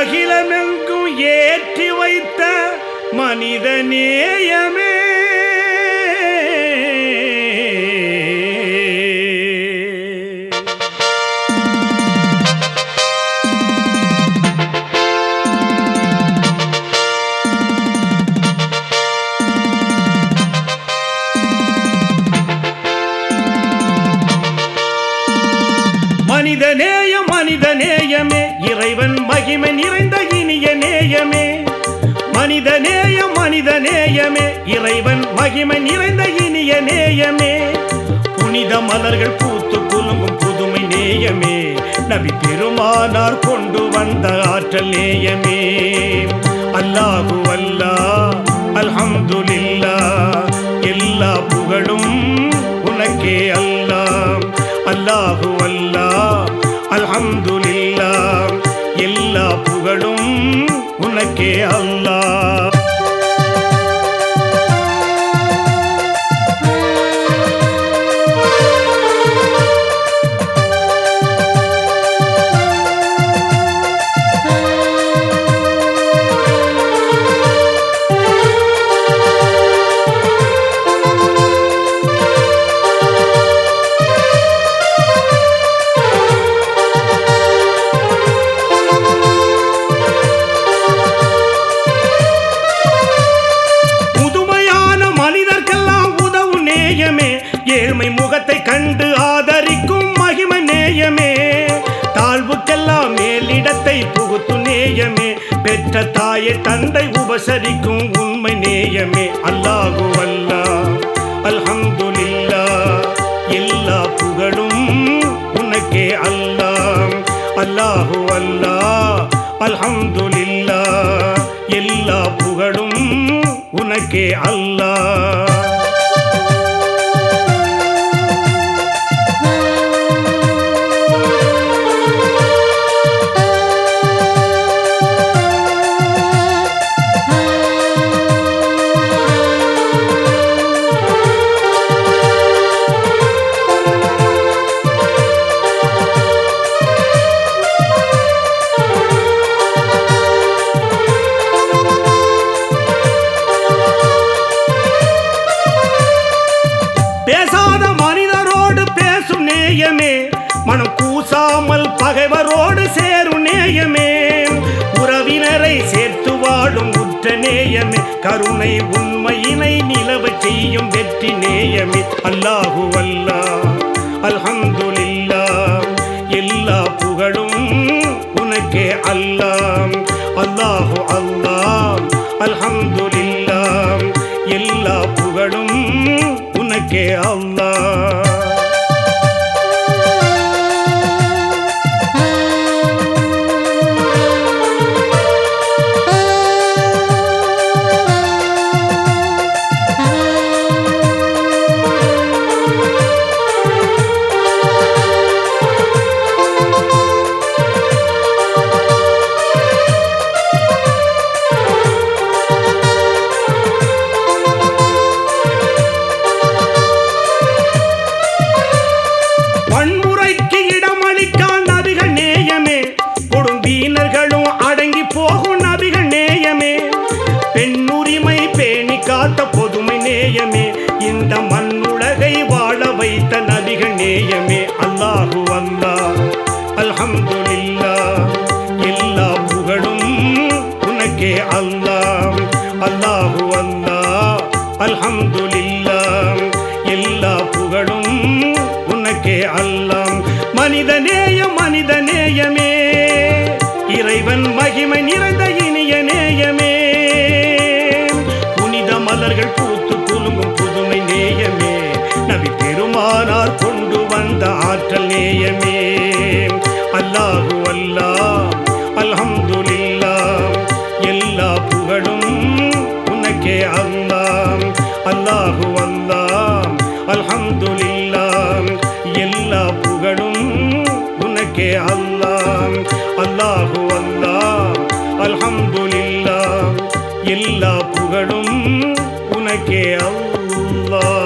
அகிலமெங்கும் ஏற்றி வைத்த மனித நேயமே மனித நேயம் மனித நேயமே இறைவன் மகிமை நிறைந்த இனிய நேயமே மனித நேயம் மனித நேயமே இறைவன் மகிமை நிறைந்த இனிய நேயமே புனித மலர்கள் பூத்து குலுங்கும் புதுமை நேயமே நபி பெருமானார் கொண்டு வந்த ஆற்றல் நேயமே அல்லாஹு அல்லா அல்ஹம்துலில்லா எல்லா புகழும் உனக்கே அல்லாம் அல்லாஹு அல்லா அல்ஹம்துலில்லா எல்லா புகழும் உனக்கே அல்லாஹ் முதுமையான மனிதர்க்கெல்லாம் உதவும் நேயமே ஏழ்மை முகத்தை கண்டு ஆதரிக்கும் மகிமை நேயமே தாழ்வுக்கெல்லாம் மேலிடத்தை புகுத்து நேயமே பெற்ற தாயை தந்தை உபசரிக்கும் உண்மை நேயமே அல்லாஹு அல்லா அல்ஹம்துலில்லா எல்லா புகழும் உனக்கே அல்லாம் அல்லாஹு அல்லா அல்ஹம்துலில்லா எல்லா புகழும் உனக்கே அல்லாஹ் பேசாத மனிதரோடு பேசும் நேயமே மனம் கூசாமல் பகைவரோடு சேரும் நேயமே உறவினரை சேர்த்து வாழும் உற்ற நேயமே கருணை உண்மையினை நிலவச் செய்யும் வெற்றி நேயமே அல்லாஹு அல்லா அல்ஹம்துலில்லா எல்லா புகழும் உனக்கே அல்லாம் அல்லாஹு அல்லாம் அல்ஹம்துலில்லா எல்லா புகழும் உனக்கே அல்லாஹ் வன்முறைக்கு இடமளிக்கான் நபிகள் நேயமே கொடும்பீனர்களும் அடங்கி போகும் நபிகள் நேயமே பெண்ணுரிமை பேணி காத்த பொதுமை நேயமே இந்த மண்ணுலகை வாழ வைத்த நபிகள் நேயமே அல்லாஹு அல்லா அல்ஹம்துலில்லா எல்லா புகழும் உனக்கே அல்லாம் அல்லாஹு அல்லா அல்ஹம்துலில்லா எல்லா புகழும் உனக்கே அல்லாம் மனித நேயம் மனித நேயமே இறைவன் மகிமை நிறைந்த இனிய நேயமே புனித மலர்கள் பூத்து குலுங்கும் புதுமை நேயமே நபி பெருமானார் கொண்டு வந்த ஆற்றல் நேயமே அல்லாஹு அல்லா அல்ஹம்துலில்லா எல்லா புகழும் உனக்கே அல்லாம் அல்லாஹு அல்லாம் அல்ஹம்துலில்லா எல்லா புகழும் உனக்கே அல்லாம் அல்லாஹு அல்லாம் அல்ஹம்துலில்லா எல்லா புகழும் உனக்கே அல்லாஹ்